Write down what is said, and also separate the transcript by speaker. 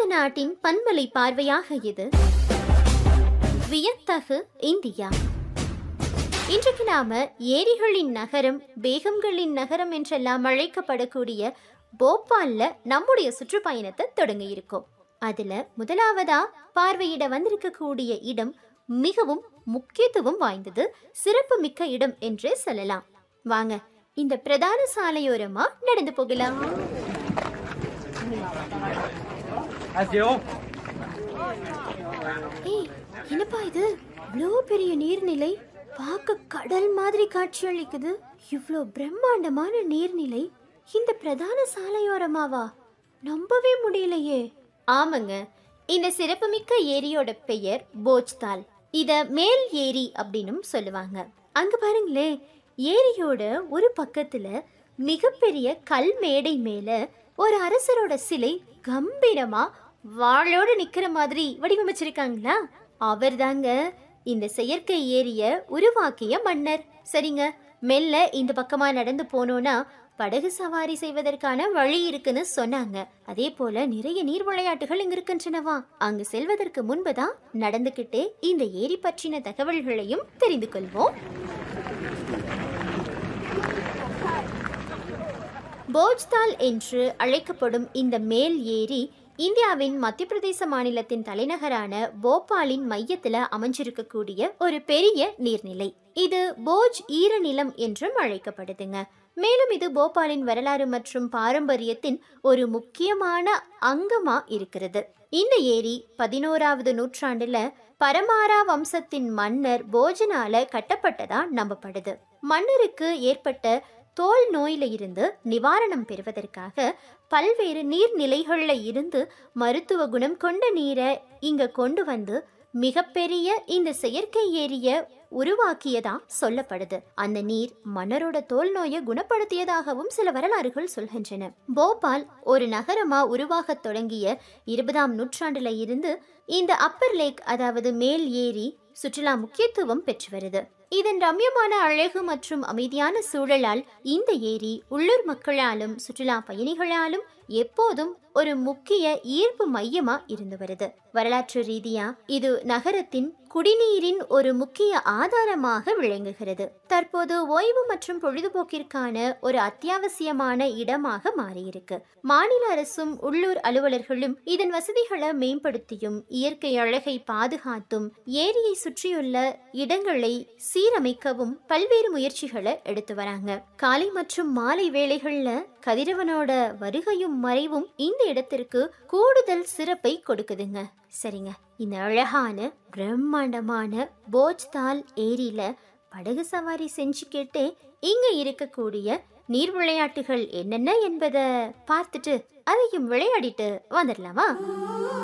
Speaker 1: நாட்டின் பன்மலை பார்வையாக இது வியத்தகு இந்தியா இன்றைக்கு நாம ஏரிகளின் நகரம் பேகம்களின் நகரம் என்றெல்லாம் அழைக்கப்படக்கூடிய போபால்ல நம்முடைய சுற்றுப்பயணத்தை தொடங்க இருக்கோம் அதுல முதலாவதா பார்வையிட வந்திருக்கக்கூடிய இடம் மிகவும் முக்கியத்துவம் வாய்ந்தது சிறப்பு மிக்க இடம் என்றே சொல்லலாம் வாங்க இந்த பிரதான சாலையோரமா நடந்து போகலாம்
Speaker 2: Adieu.
Speaker 1: ஏய் என்னப்பா இது இவ்வளோ பெரிய நீர்நிலை பார்க்க கடல் மாதிரி காட்சியளிக்குது இவ்வளோ பிரம்மாண்டமான நீர்நிலை இந்த பிரதான சாலையோரமாவா நம்பவே முடியலையே ஆமாங்க இந்த சிறப்புமிக்க ஏரியோட பெயர் போஜ்தால் இத மேல் ஏரி அப்படின்னும் சொல்லுவாங்க அங்க பாருங்களே ஏரியோட ஒரு பக்கத்துல மிகப்பெரிய கல் மேடை மேல ஒரு அரசரோட சிலை கம்பீரமா வாளோட நிக்கிற மாதிரி வடிவமைச்சிருக்காங்களா அவர்தாங்க இந்த செயற்கை ஏரிய உருவாக்கிய மன்னர் சரிங்க மெல்ல இந்த பக்கமா நடந்து போனோம்னா படகு சவாரி செய்வதற்கான வழி இருக்குன்னு சொன்னாங்க அதே போல நிறைய நீர் விளையாட்டுகள் இங்க இருக்கின்றனவா அங்கு செல்வதற்கு முன்புதான் நடந்துகிட்டே இந்த ஏரி பற்றின தகவல்களையும் தெரிந்து கொள்வோம் போஜ்தால் என்று அழைக்கப்படும் இந்த மேல் ஏரி இந்தியாவின் மத்திய பிரதேச மாநிலத்தின் தலைநகரான போபாலின் மையத்துல அமைஞ்சிருக்கக்கூடிய ஒரு பெரிய நீர்நிலை இது போஜ் ஈரநிலம் என்றும் அழைக்கப்படுதுங்க மேலும் இது போபாலின் வரலாறு மற்றும் பாரம்பரியத்தின் ஒரு முக்கியமான அங்கமா இருக்கிறது இந்த ஏரி பதினோராவது நூற்றாண்டுல பரமாரா வம்சத்தின் மன்னர் போஜனால கட்டப்பட்டதா நம்பப்படுது மன்னருக்கு ஏற்பட்ட தோல் நோயில இருந்து நிவாரணம் பெறுவதற்காக பல்வேறு நீர்நிலைகள்ல இருந்து மருத்துவ குணம் கொண்ட நீரை இங்க கொண்டு வந்து மிகப்பெரிய இந்த செயற்கை ஏரிய உருவாக்கியதா சொல்லப்படுது அந்த நீர் மன்னரோட தோல் நோயை குணப்படுத்தியதாகவும் சில வரலாறுகள் சொல்கின்றன போபால் ஒரு நகரமா உருவாகத் தொடங்கிய இருபதாம் நூற்றாண்டுல இருந்து இந்த அப்பர் லேக் அதாவது மேல் ஏரி சுற்றுலா முக்கியத்துவம் பெற்று வருது இதன் ரம்யமான அழகு மற்றும் அமைதியான சூழலால் இந்த ஏரி உள்ளூர் மக்களாலும் சுற்றுலா பயணிகளாலும் எப்போதும் ஒரு முக்கிய ஈர்ப்பு மையமா இருந்து வருது வரலாற்று ரீதியா இது நகரத்தின் குடிநீரின் ஒரு முக்கிய ஆதாரமாக விளங்குகிறது தற்போது ஓய்வு மற்றும் பொழுதுபோக்கிற்கான ஒரு அத்தியாவசியமான இடமாக மாறியிருக்கு மாநில அரசும் உள்ளூர் அலுவலர்களும் இதன் வசதிகளை மேம்படுத்தியும் இயற்கை அழகை பாதுகாத்தும் ஏரியை சுற்றியுள்ள இடங்களை சீரமைக்கவும் பல்வேறு முயற்சிகளை எடுத்து வராங்க காலை மற்றும் மாலை வேளைகள்ல கதிரவனோட வருகையும் மறைவும் இந்த இடத்திற்கு கூடுதல் சிறப்பை கொடுக்குதுங்க சரிங்க இந்த அழகான பிரம்மாண்டமான போஜ்தால் ஏரியில படகு சவாரி செஞ்சுக்கிட்டே இங்க இருக்கக்கூடிய நீர் விளையாட்டுகள் என்னென்ன என்பதை பார்த்துட்டு அதையும் விளையாடிட்டு வந்துடலாமா